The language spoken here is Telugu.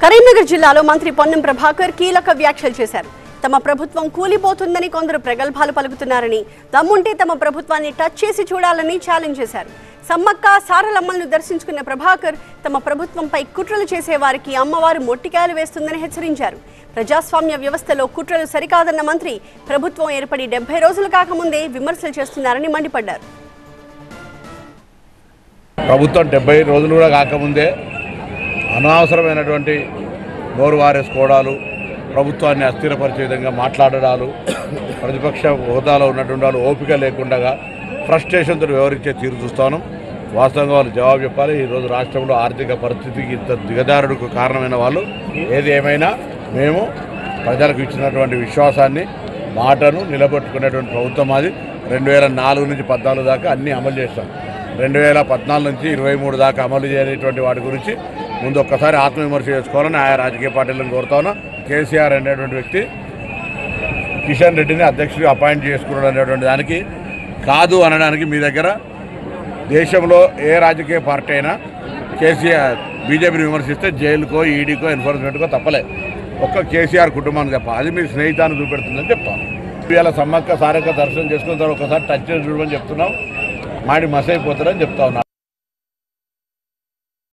కరీంనగర్ జిల్లాలో మంత్రి పొన్నం ప్రభాకర్ కీలక వ్యాఖ్యలు చేశారు తమ ప్రభుత్వం కూలిపోతుందని కొందరు ప్రగల్భాలు పలుకుతున్నారని దమ్ముంటే తమ ప్రభుత్వాన్ని టచ్ చేసి చూడాలని ఛాలెంజ్ చేశారు సమ్మక్క సారలమ్మలను దర్శించుకున్న ప్రభాకర్ తమ ప్రభుత్వంపై కుట్రలు చేసే వారికి అమ్మవారు మొట్టికాయలు వేస్తుందని హెచ్చరించారు ప్రజాస్వామ్య వ్యవస్థలో కుట్రలు సరికాదన్న మంత్రి ప్రభుత్వం ఏర్పడి డెబ్బై రోజులు కాకముందే విమర్శలు చేస్తున్నారని మండిపడ్డారు ప్రభుత్వం డెబ్బై రోజులు కూడా కాకముందే అనవసరమైనటువంటి నోరు వారేసుకోవడాలు ప్రభుత్వాన్ని అస్థిరపరిచే విధంగా మాట్లాడడాలు ప్రతిపక్ష హోదాలో ఉన్నటువంటి వాళ్ళు ఓపిక లేకుండా ఫ్రస్ట్రేషన్తో వ్యవహరించే తీరు చూస్తాను వాస్తవంగా వాళ్ళు జవాబు చెప్పాలి ఈరోజు రాష్ట్రంలో ఆర్థిక పరిస్థితికి ఇంత దిగజారుడుకు కారణమైన వాళ్ళు ఏది ఏమైనా మేము ప్రజలకు ఇచ్చినటువంటి విశ్వాసాన్ని మాటను నిలబెట్టుకునేటువంటి ప్రభుత్వం అది రెండు వేల నాలుగు నుంచి పద్నాలుగు దాకా అన్నీ అమలు చేస్తాం రెండు వేల పద్నాలుగు నుంచి ఇరవై మూడు దాకా అమలు చేయనటువంటి వాటి గురించి ముందు ఒక్కసారి ఆత్మవిమర్శ చేసుకోవాలని ఆయా రాజకీయ పార్టీలను కోరుతా ఉన్నా కేసీఆర్ అనేటువంటి వ్యక్తి కిషన్ రెడ్డిని అధ్యక్షుడిగా అపాయింట్ చేసుకున్నాడు అనేటువంటి దానికి కాదు అనడానికి మీ దగ్గర దేశంలో ఏ రాజకీయ పార్టీ అయినా కేసీఆర్ బీజేపీని విమర్శిస్తే జైలుకో ఈడీకో ఎన్ఫోర్స్మెంట్కో తప్పలే ఒక్క కేసీఆర్ కుటుంబానికి తప్ప అది మీ స్నేహితాన్ని చూపెడుతుందని చెప్తాను ఇవాళ సమ్మక్క సారక్క దర్శనం చేసుకున్న తర్వాత ఒకసారి టచ్ చేసి చూడమని చెప్తున్నాం మాడి మస్ అయిపోతారని చెప్తా ఉన్నా